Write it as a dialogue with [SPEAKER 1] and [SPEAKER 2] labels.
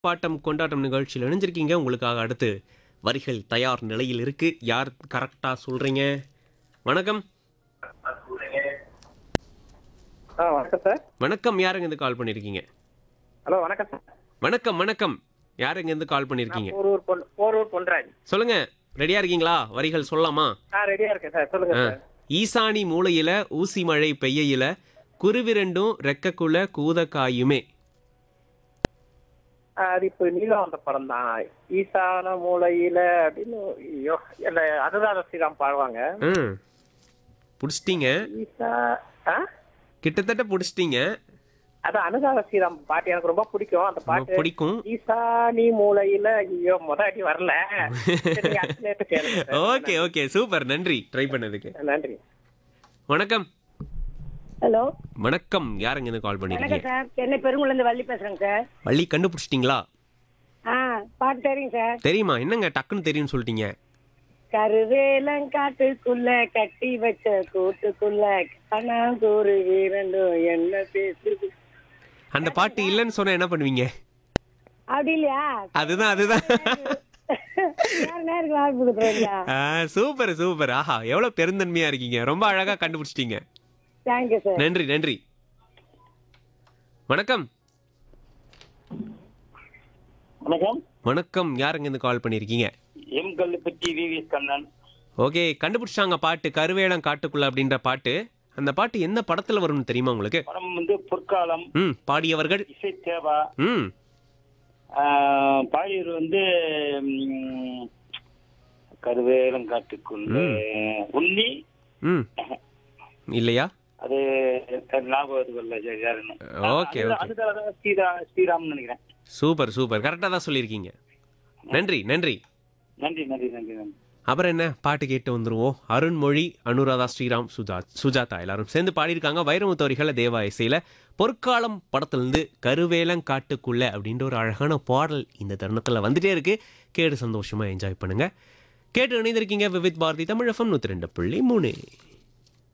[SPEAKER 1] Bottom கொண்டாட்டம் நிகழ்ச்சியில் இணைஞ்சிருக்கீங்க உங்களுக்காக அடுத்து வரிகள் தயார் நிலையில் இருக்கு யார் கரெக்டா சொல்றீங்க வணக்கம்
[SPEAKER 2] ஆ வணக்கம் சார்
[SPEAKER 1] வணக்கம் யாருங்க இருந்து கால் பண்ணிருக்கீங்க
[SPEAKER 2] ஹலோ வணக்கம் சார்
[SPEAKER 1] வணக்கம் வணக்கம் யாருங்க இருந்து கால் பண்ணிருக்கீங்க
[SPEAKER 2] போரூர் பொன் போரூர் பொன்ராஜ்
[SPEAKER 1] சொல்லுங்க ரெடியா இருக்கீங்களா வரிகள் சொல்லலாமா
[SPEAKER 2] ஆ ரெடியா இருக்கேன் சார் சொல்லுங்க
[SPEAKER 1] ஆ.
[SPEAKER 2] சார்
[SPEAKER 1] ஈசானி மூலையில ஊசி மழை பெய்யையில குருவிரண்டும் ரெக்கக்குள்ள கூதக்காயுமே
[SPEAKER 2] ஆ, அது இப்போ நீலம் வந்த படம் தான் ஈசான மூலையில அப்படின்னு ஐயோ இல்ல அதுதான் ஸ்ரீராம் பாடுவாங்க
[SPEAKER 1] ம் பிடிச்சிட்டீங்க
[SPEAKER 2] ஈசா ஆ
[SPEAKER 1] கிட்டத்தட்ட பிடிச்சிட்டீங்க
[SPEAKER 2] அது அனுராத ஸ்ரீராம் பாட்டு எனக்கு ரொம்ப பிடிக்கும் அந்த
[SPEAKER 1] ரொம்ப
[SPEAKER 2] பாட்டு
[SPEAKER 1] பிடிக்கும்
[SPEAKER 2] ஈசானி மூலையில ஐயோ முத அடி வரல சரி, நீங்க அடுத்த நேரத்தை கேளுங்க சார்.
[SPEAKER 1] ஓகே ஓகே சூப்பர் நன்றி ட்ரை பண்ணதுக்கு
[SPEAKER 2] நன்றி
[SPEAKER 1] வணக்கம்
[SPEAKER 3] ஹலோ
[SPEAKER 1] வணக்கம் யாருங்க இருந்து கால்
[SPEAKER 3] வணக்கம்
[SPEAKER 1] பண்ணிருக்கீங்க
[SPEAKER 3] சார் சென்னை பெருங்குளந்து வள்ளி பேசுறேங்க சார்
[SPEAKER 1] வள்ளி கண்டுபிடிச்சிட்டீங்களா
[SPEAKER 3] ஆ பாட்டு தெரியும் சார்
[SPEAKER 1] தெரியுமா என்னங்க டக்குன்னு தெரியும்னு சொல்லிட்டீங்க
[SPEAKER 3] கருவேலங்காட்டுக்குள்ள கட்டி வச்ச கூட்டுக்குள்ள கனாங்கூறு வீரண்டும் என்ன பேசுது
[SPEAKER 1] அந்த பாட்டு இல்லைன்னு சொன்னா என்ன பண்ணுவீங்க
[SPEAKER 3] அப்படி இல்லையா
[SPEAKER 1] அதுதான் அதுதான்
[SPEAKER 3] நேரம் நேருக்கு வாய்ப்பு கொடுக்குறீங்களா
[SPEAKER 1] சூப்பர் சூப்பர் ஆஹா எவ்வளவு பெருந்தன்மையா இருக்கீங்க ரொம்ப அழகா கண்டுபிடிச்சிட்டீங்க
[SPEAKER 3] தேங்க்யூ சார்
[SPEAKER 1] நன்றி நன்றி வணக்கம்
[SPEAKER 4] வணக்கம்
[SPEAKER 1] வணக்கம் யாருங்க இருந்து கால் பண்ணிருக்கீங்க
[SPEAKER 4] M Kallupatti VVS Kannan
[SPEAKER 1] okay கண்டுபிடிச்சாங்க பாட்டு கருவேலம் காட்டுக்குள்ள அப்படின்ற பாட்டு அந்த பாட்டு எந்த படத்துல வரும்னு தெரியுமா உங்களுக்கு
[SPEAKER 4] படம் வந்து பொற்காலம்
[SPEAKER 1] ம் பாடியவர்கள்
[SPEAKER 4] இசை தேவா
[SPEAKER 1] ம்
[SPEAKER 4] ஆஹ், பாடியவர் வந்து ம், கருவேலங்காட்டுக்குள்ள உன்னி
[SPEAKER 1] ம் இல்லையா
[SPEAKER 4] அது ஞாபகம் வருதில்ல யாருன்னு
[SPEAKER 1] ஓகே
[SPEAKER 4] அது-
[SPEAKER 1] ஓகே
[SPEAKER 4] அதுதான் ஸ்ரீரா ஸ்ரீராம்னு நினைக்கிறேன்
[SPEAKER 1] சூப்பர் சூப்பர் கரெக்டாக தான் சொல்லியிருக்கீங்க நன்றி நன்றி
[SPEAKER 4] நன்றி நன்றி நன்றி நன்றி
[SPEAKER 1] அப்புறம் என்ன பாட்டு கேட்டு வந்துருவோம் அருண்மொழி அனுராதா ஸ்ரீராம் சுஜா சுஜாதா எல்லாரும் சேர்ந்து பாடியிருக்காங்க வைரமுத்தோரிகளை தேவா இசையில பொற்காலம் படத்துலேருந்து கருவேலங்காட்டுக்குள்ள அப்படின்ற ஒரு அழகான பாடல் இந்த தருணத்தில் வந்துட்டே இருக்கு கேட்டு சந்தோஷமா என்ஜாய் பண்ணுங்க கேட்டு இணைந்திருக்கீங்க விவித் பாரதி தமிழ் எஃப்எம் நூற்றி ரெண்டு புள்ளி மூணு